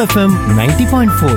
FM ninety point four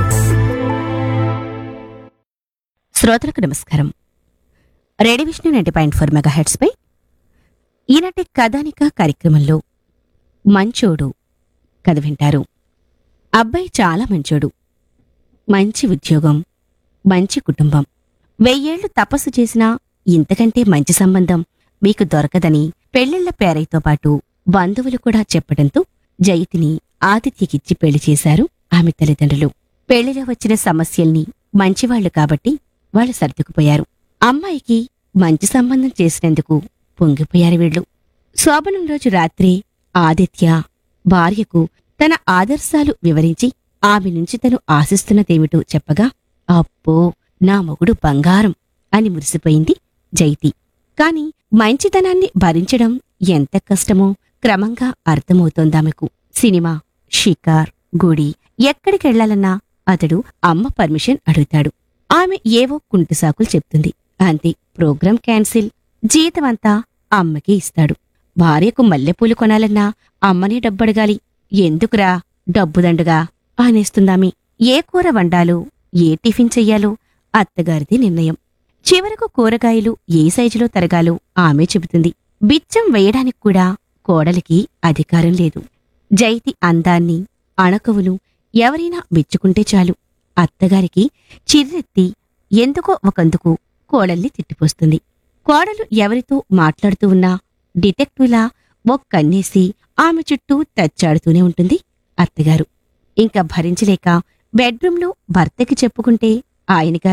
శ్రోతలకు నమస్కారం radio Vishnu ninety point four mega పై ఈనాటి కథానిక కార్యక్రమంలో మంచోడు కథ వింటారు అబ్బాయి చాలా మంచోడు మంచి ఉద్యోగం మంచి కుటుంబం వెయ్యేళ్లు తపస్సు చేసినా ఇంతకంటే మంచి సంబంధం మీకు దొరకదని పెళ్లిళ్ల పేరైతో పాటు బంధువులు కూడా చెప్పడంతో జయతిని ఆతిథ్యకిచ్చి పెళ్లి చేశారు ఆమె తల్లిదండ్రులు పెళ్లిలో వచ్చిన సమస్యల్ని మంచివాళ్లు కాబట్టి వాళ్ళు సర్దుకుపోయారు అమ్మాయికి మంచి సంబంధం చేసినందుకు పొంగిపోయారు వీళ్ళు శోభనం రోజు రాత్రి ఆదిత్య భార్యకు తన ఆదర్శాలు వివరించి ఆమె నుంచి తను ఆశిస్తున్నదేమిటో చెప్పగా అప్పో నా మొగుడు బంగారం అని మురిసిపోయింది జైతి కాని మంచితనాన్ని భరించడం ఎంత కష్టమో క్రమంగా అర్థమవుతోందామెకు సినిమా షికార్ గుడి ఎక్కడికెళ్లాలన్నా అతడు అమ్మ పర్మిషన్ అడుగుతాడు ఆమె ఏవో కుంటిసాకులు చెప్తుంది అంతే ప్రోగ్రాం క్యాన్సిల్ జీతమంతా అమ్మకి ఇస్తాడు భార్యకు మల్లెపూలు కొనాలన్నా అమ్మనే డబ్బడగాలి ఎందుకురా డబ్బుదండుగా అనేస్తుందామి ఏ కూర వండాలో ఏ టిఫిన్ చెయ్యాలో అత్తగారిది నిర్ణయం చివరకు కూరగాయలు ఏ సైజులో తరగాలో ఆమె చెబుతుంది బిచ్చం వేయడానికి కూడా కోడలికి అధికారం లేదు జైతి అందాన్ని అణకువులు ఎవరైనా మెచ్చుకుంటే చాలు అత్తగారికి చిర్రెత్తి ఎందుకో ఒకందుకు కోడల్ని తిట్టిపోస్తుంది కోడలు ఎవరితో మాట్లాడుతూ ఉన్నా డిటెక్టివ్లా ఒక్కన్నేసి ఆమె చుట్టూ తచ్చాడుతూనే ఉంటుంది అత్తగారు ఇంకా భరించలేక బెడ్రూంలో భర్తకి చెప్పుకుంటే ఆయనగా